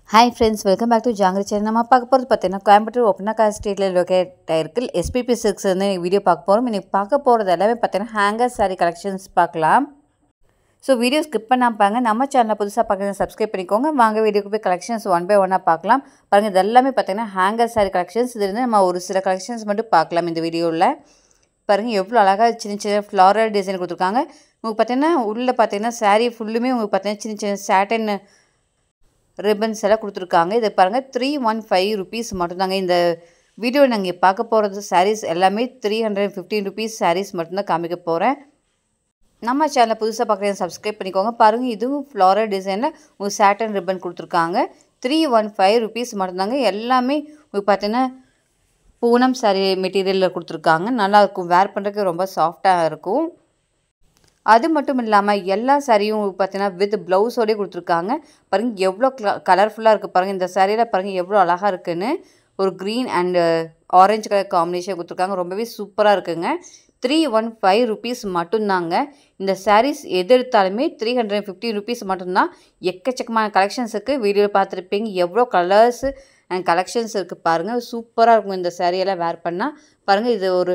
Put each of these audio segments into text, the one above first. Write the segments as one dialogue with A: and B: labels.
A: hi friends welcome back to Jangiri channel நம்ம பார்க்க போகிறது பார்த்தீங்கன்னா கோயம்புத்தூர் ஒப்பனாக்கா ஸ்ட்ரீட்டில் லொக்கேட் ஆயிருக்கு எஸ்பிபி சிக்ஸ் வந்து வீடியோ பார்க்க போகிறோம் இன்னைக்கு பார்க்க போகிறது எல்லாமே பார்த்தீங்கன்னா ஹேங்கர் சாரி கலெக்ஷன்ஸ் பார்க்கலாம் ஸோ வீடியோ ஸ்கிப் பண்ணாமல் பாருங்க நம்ம சேனலை புதுசாக பார்க்குறது சப்ஸ்கிரைப் பண்ணிக்கோங்க வாங்க வீடியோக்கு போய் கலெக்ஷன்ஸ் ஒன் பை ஒன்னாக பார்க்கலாம் பாருங்கள் இது எல்லாமே பார்த்தீங்கன்னா ஹேங்கர் சாரி கலெக்ஷன்ஸ் இது வந்து நம்ம ஒரு சில கலெக்ஷன்ஸ் மட்டும் பார்க்கலாம் இந்த வீடியோவில் பாருங்கள் எவ்வளோ அழகாக சின்ன சின்ன ஃப்ளாரல் டிசைன் கொடுத்துருக்காங்க உங்களுக்கு பார்த்தீங்கன்னா உள்ளே பார்த்தீங்கன்னா saree ஃபுல்லுமே உங்களுக்கு பார்த்தீங்கன்னா சின்ன சின்ன சாட்டன் ரிப்பன்ஸ் எல்லாம் கொடுத்துருக்காங்க இதை பாருங்கள் த்ரீ ஒன் ஃபைவ் ருபீஸ் மட்டும்தாங்க இந்த வீடியோவில் நாங்கள் பார்க்க போகிறது sarees எல்லாமே three hundred fifteen rupees sarees மட்டும்தான் காமிக்க போகிறேன் நம்ம சேனலை புதுசாக பார்க்குறேன் சப்ஸ்கிரைப் பண்ணிக்கோங்க பாருங்கள் இதுவும் ஃப்ளாரல் டிசைனில் உங்களுக்கு சாட்டன் ரிப்பன் கொடுத்துருக்காங்க த்ரீ ஒன் ஃபைவ் ருபீஸ் மட்டும்தாங்க எல்லாமே உங்களுக்கு பார்த்தீங்கன்னா பூனம் சாரி மெட்டீரியலில் கொடுத்துருக்காங்க நல்லாயிருக்கும் வேர் பண்ணுறதுக்கு ரொம்ப சாஃப்டாக இருக்கும் அது மட்டும் இல்லாமல் எல்லா சாரியும் பார்த்தீங்கன்னா வித் ப்ளவுஸோடய கொடுத்துருக்காங்க பாருங்கள் எவ்வளோ கலர்ஃபுல்லாக இருக்குது பாருங்கள் இந்த சாரியில் பாருங்கள் எவ்வளோ அழகாக இருக்குன்னு ஒரு green and orange colour combination கொடுத்துருக்காங்க ரொம்பவே சூப்பராக இருக்குங்க த்ரீ ஒன் ஃபைவ் ருபீஸ் மட்டும்தாங்க இந்த சாரீஸ் எது எடுத்தாலுமே த்ரீ ஹண்ட்ரட் ஃபிஃப்டி ருபீஸ் மட்டும்தான் எக்கச்சக்கமான கலெக்ஷன்ஸ் இருக்குது வீடியோவில் பார்த்துருப்பீங்க எவ்வளோ கலர்ஸ் அண்ட் கலெக்ஷன்ஸ் இருக்குது பாருங்கள் சூப்பராக இருக்கும் இந்த சாரியெல்லாம் வேர் பண்ணால் பாருங்கள் இது ஒரு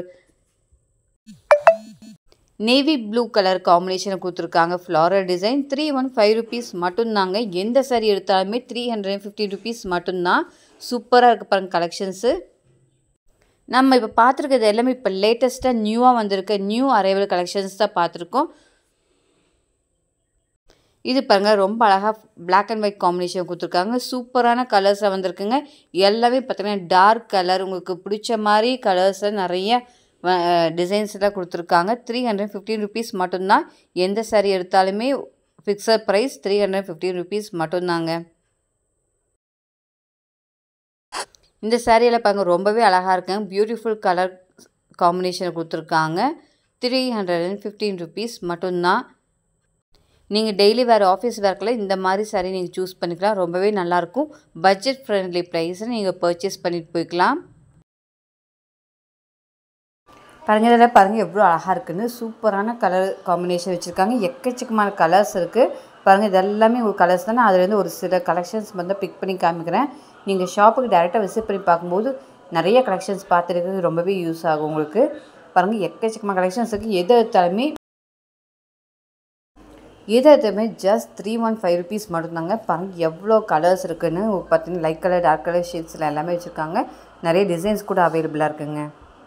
A: நேவி ப்ளூ கலர் காம்பினேஷனை கொடுத்துருக்காங்க floral design three one five rupees மட்டும்தாங்க எந்த சாரி எடுத்தாலுமே த்ரீ ஹண்ட்ரட் ஃபிஃப்டி ருபீஸ் மட்டும்தான் சூப்பராக இருக்குது பாருங்கள் கலெக்ஷன்ஸு நம்ம இப்போ பார்த்துருக்கிறது எல்லாமே இப்போ லேட்டஸ்ட்டாக நியூவாக வந்திருக்க நியூ அரைவல் கலெக்ஷன்ஸ் தான் பார்த்துருக்கோம் இது பாருங்கள் ரொம்ப அழகாக பிளாக் அண்ட் ஒயிட் காம்பினேஷன் கொடுத்துருக்காங்க சூப்பரான கலர்ஸாக வந்திருக்குங்க எல்லாமே பார்த்தீங்கன்னா டார்க் கலர் உங்களுக்கு பிடிச்ச மாதிரி கலர்ஸில் நிறைய டிசைன்ஸ் எல்லாம் கொடுத்துருக்காங்க த்ரீ ஹண்ட்ரட் ஃபிஃப்டீன் ருபீஸ் மட்டும்தான் எந்த சாரீ எடுத்தாலுமே fixed price three hundred fifteen rupees மட்டும்தாங்க இந்த சாரியில் பாருங்க ரொம்பவே அழகாக இருக்குங்க பியூட்டிஃபுல் கலர் காம்பினேஷன் கொடுத்துருக்காங்க three hundred and fifteen rupees மட்டும்தான் நீங்கள் டெய்லி வேறு ஆஃபீஸ் ஒர்க்கில் இந்த மாதிரி சாரி நீங்கள் சூஸ் பண்ணிக்கலாம் ரொம்பவே நல்லாயிருக்கும் பட்ஜெட் ஃப்ரெண்ட்லி ப்ரைஸில் நீங்கள் பர்ச்சேஸ் பண்ணிட்டு போய்க்கலாம் பாருங்கள் இதில் பாருங்கள் எவ்வளோ அழகாக இருக்குன்னு சூப்பரான கலர் காம்பினேஷன் வச்சுருக்காங்க எக்கச்சக்கமான கலர்ஸ் இருக்குது பாருங்கள் இது எல்லாமே ஒரு கலர்ஸ் தானே அதுலேருந்து ஒரு சில கலெக்ஷன்ஸ் வந்து பிக் பண்ணி காமிக்கிறேன் நீங்கள் ஷாப்புக்கு டேரெக்டாக விசிட் பண்ணி பார்க்கும்போது நிறைய கலெக்ஷன்ஸ் பார்த்துருக்கு ரொம்பவே யூஸ் ஆகும் உங்களுக்கு பாருங்கள் எக்கச்சக்கமான கலெக்ஷன்ஸ் இருக்குது எது எடுத்தாலுமே எது எடுத்தாலுமே just three one five rupees மட்டும்தாங்க பாருங்கள் எவ்வளோ கலர்ஸ் இருக்குன்னு பார்த்தீங்கன்னா லைட் கலர் டார்க் கலர் ஷேட்ஸில் எல்லாமே வச்சுருக்காங்க நிறைய டிசைன்ஸ் கூட அவைலபிளாக இருக்குங்க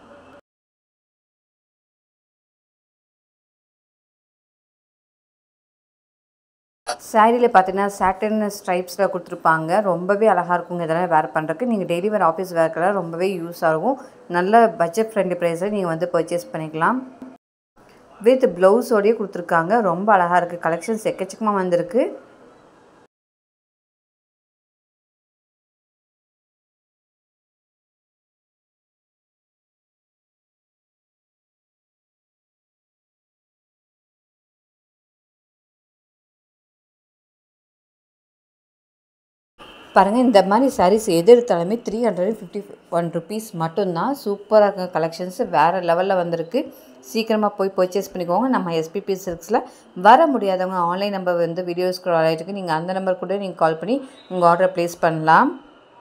A: சாரியில் பார்த்தீங்கன்னா சாட்டன் ஸ்ட்ரைப்ஸில் கொடுத்துருப்பாங்க ரொம்பவே அழகாக இருக்குங்க இதெல்லாம் வேர் பண்ணுறதுக்கு நீங்கள் டெய்லி வேறு ஆஃபீஸ் வேர்க்கெல்லாம் ரொம்பவே யூஸ் ஆகும் நல்ல பட்ஜெட் ஃப்ரெண்ட்லி ப்ரைஸில் நீங்கள் வந்து பர்ச்சேஸ் பண்ணிக்கலாம் வித் ப்ளவுஸோடையே கொடுத்துருக்காங்க ரொம்ப அழகாக இருக்குது கலெக்ஷன்ஸ் எக்கச்சக்கமாக வந்திருக்கு பாருங்கள் இந்த மாதிரி சாரீஸ் எது எடுத்தாலுமே three hundred fifty one rupees மட்டும்தான் சூப்பராக இருக்க கலெக்ஷன்ஸு வேறு லெவலில் வந்திருக்கு சீக்கிரமாக போய் பர்ச்சேஸ் பண்ணிக்கோங்க நம்ம எஸ்பிபி சில்க்ஸில் வர முடியாதவங்க ஆன்லைன் நம்பர் வந்து வீடியோஸ் கால் ஆகிட்டு நீங்கள் அந்த நம்பர் கூட நீங்கள் கால் பண்ணி உங்கள் ஆர்டரை ப்ளேஸ் பண்ணலாம்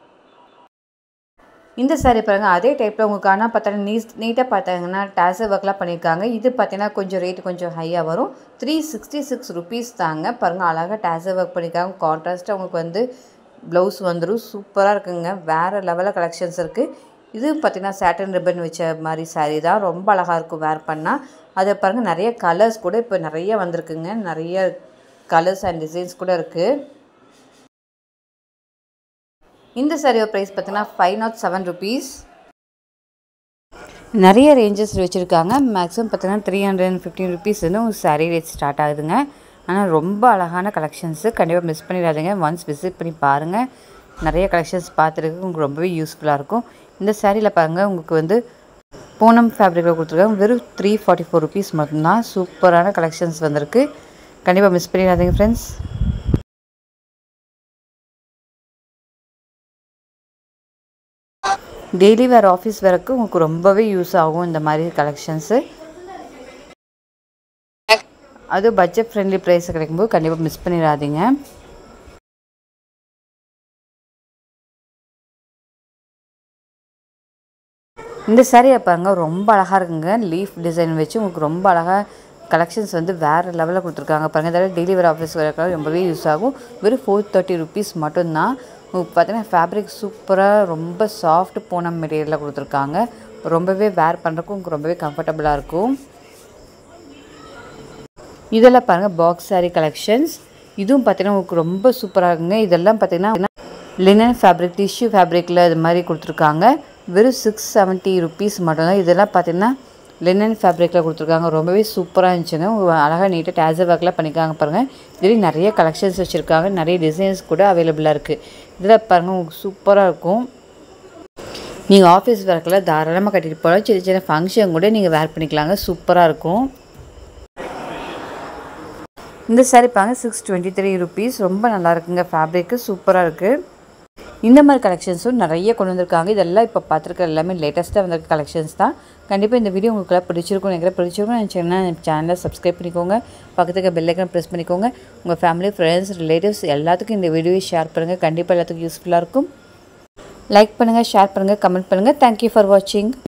A: இந்த சாரீ பாருங்கள் அதே டைப்பில் உங்களுக்கு ஆனால் பார்த்தா நீட் நீட்டாக பார்த்தாங்கன்னா டேசர் ஒர்க்லாம் பண்ணியிருக்காங்க இது பார்த்தீங்கன்னா கொஞ்சம் ரேட் கொஞ்சம் ஹையாக வரும் த்ரீ சிக்ஸ்டி சிக்ஸ் ருபீஸ் தாங்க பாருங்கள் அழகாக டேசர் ஒர்க் பண்ணியிருக்காங்க கான்ட்ராஸ்ட்டாக உங்களுக்கு வந்து ப்ளவுஸ் வந்துடும் சூப்பராக இருக்குங்க வேறு லெவலில் கலெக்ஷன்ஸ் இருக்குது இது பார்த்திங்கன்னா சேட்டன் ரிப்பன் வச்ச மாதிரி சாரீ தான் ரொம்ப அழகாக இருக்கும் வேர் பண்ணால் அதை பாருங்கள் நிறைய கலர்ஸ் கூட இப்போ நிறைய வந்திருக்குங்க நிறைய கலர்ஸ் அண்ட் டிசைன்ஸ் கூட இருக்குது இந்த சாரியோட ப்ரைஸ் பார்த்தீங்கன்னா ஃபைவ் நாட் செவன் ருபீஸ் நிறைய ரேஞ்சஸ் வச்சுருக்காங்க மேக்ஸிமம் பார்த்தீங்கன்னா three hundred and fifteen rupees வந்து உங்கள் சாரீ ரேட் ஸ்டார்ட் ஆகுதுங்க ஆனால் ரொம்ப அழகான கலெக்ஷன்ஸு கண்டிப்பாக மிஸ் பண்ணிடாதீங்க ஒன்ஸ் விசிட் பண்ணி பாருங்கள் நிறைய கலெக்ஷன்ஸ் பார்த்துருக்கு உங்களுக்கு ரொம்பவே யூஸ்ஃபுல்லாக இருக்கும் இந்த சாரியில் பாருங்கள் உங்களுக்கு வந்து பூனம் ஃபேப்ரிக்கில் கொடுத்துருக்காங்க வெறும் த்ரீ ஃபார்ட்டி ஃபோர் ருபீஸ் மட்டும்தான் சூப்பரான கலெக்ஷன்ஸ் வந்திருக்கு கண்டிப்பாக மிஸ் பண்ணிடாதீங்க ஃப்ரெண்ட்ஸ் டெய்லி வேறு ஆஃபீஸ் வேறுக்கு உங்களுக்கு ரொம்பவே யூஸ் ஆகும் இந்த மாதிரி கலெக்ஷன்ஸு அது பட்ஜெட் ஃப்ரெண்ட்லி ப்ரைஸ் கிடைக்கும்போது கண்டிப்பாக மிஸ் பண்ணிடாதீங்க இந்த சாரியை பாருங்க ரொம்ப அழகாக இருக்குங்க லீஃப் டிசைன் வச்சு உங்களுக்கு ரொம்ப அழகாக கலெக்ஷன்ஸ் வந்து வேறு லெவலில் கொடுத்துருக்காங்க பாருங்கள் இதெல்லாம் டெய்லி வேர் ஆஃபீஸ் வேறு ரொம்பவே யூஸ் ஆகும் வெறும் ஃபோர் தேர்ட்டி ருபீஸ் மட்டும்தான் உங்களுக்கு பார்த்தீங்கன்னா ஃபேப்ரிக் சூப்பராக ரொம்ப சாஃப்ட் பூனம் மெட்டீரியலில் கொடுத்துருக்காங்க ரொம்பவே வேர் பண்ணுறக்கும் உங்களுக்கு ரொம்பவே கம்ஃபர்டபுளாக இருக்கும் இதெல்லாம் பாருங்கள் பாக்ஸ் saree கலெக்ஷன்ஸ் இதுவும் பார்த்தீங்கன்னா உங்களுக்கு ரொம்ப சூப்பராக இருக்குங்க இதெல்லாம் பார்த்தீங்கன்னா லினன் ஃபேப்ரிக் டிஷ்யூ ஃபேப்ரிக்கில் இது மாதிரி கொடுத்துருக்காங்க வெறும் சிக்ஸ் செவன்ட்டி ருபீஸ் மட்டும்தான் இதெல்லாம் பார்த்தீங்கன்னா லினன் ஃபேப்ரிக்கில் கொடுத்துருக்காங்க ரொம்பவே சூப்பராக இருந்துச்சுங்க உங்க- அழகாக நீட்டாக டேசர் ஒர்க்லாம் பண்ணியிருக்காங்க பாருங்கள் இதுலேயும் நிறைய கலெக்ஷன்ஸ் வச்சுருக்காங்க நிறைய டிசைன்ஸ் கூட அவைலபிளாக இருக்குது இதில் பாருங்கள் உங்களுக்கு சூப்பராக இருக்கும் நீங்கள் ஆஃபீஸ் ஒர்க்கில் தாராளமாக கட்டிட்டு போகலாம் சின்ன சின்ன ஃபங்க்ஷன் கூட நீங்கள் வேர் பண்ணிக்கலாங்க சூப்பராக இருக்கும் இந்த saree பாருங்க சிக்ஸ் டுவெண்ட்டி த்ரீ ருபீஸ் ரொம்ப நல்லா இருக்குங்க ஃபேப்ரிக்கு சூப்பராக இருக்குது இந்த மாதிரி கலெக்ஷன்ஸும் நிறைய கொண்டு வந்திருக்காங்க இதெல்லாம் இப்போ பார்த்துருக்க எல்லாமே லேட்டஸ்ட்டாக வந்திருக்க கலெக்ஷன்ஸ் தான் கண்டிப்பாக இந்த வீடியோ உங்களுக்கு பிடிச்சிருக்கும் நினைக்கிறேன் பிடிச்சிருக்கும் நினச்சிங்கன்னா சேனலை சப்ஸ்கிரைப் பண்ணிக்கோங்க பக்கத்துக்கு பெல் ஐக்கன் ப்ரெஸ் பண்ணிக்கோங்க உங்கள் ஃபேமிலி ஃப்ரெண்ட்ஸ் ரிலேட்டிவ்ஸ் எல்லாத்துக்கும் இந்த வீடியோவை ஷேர் பண்ணுங்கள் கண்டிப்பாக எல்லாத்துக்கும் யூஸ்ஃபுல்லாக இருக்கும் லைக் பண்ணுங்கள் ஷேர் பண்ணுங்கள் கமெண்ட் பண்ணுங்கள் தேங்க்யூ ஃபார் வாட்சிங்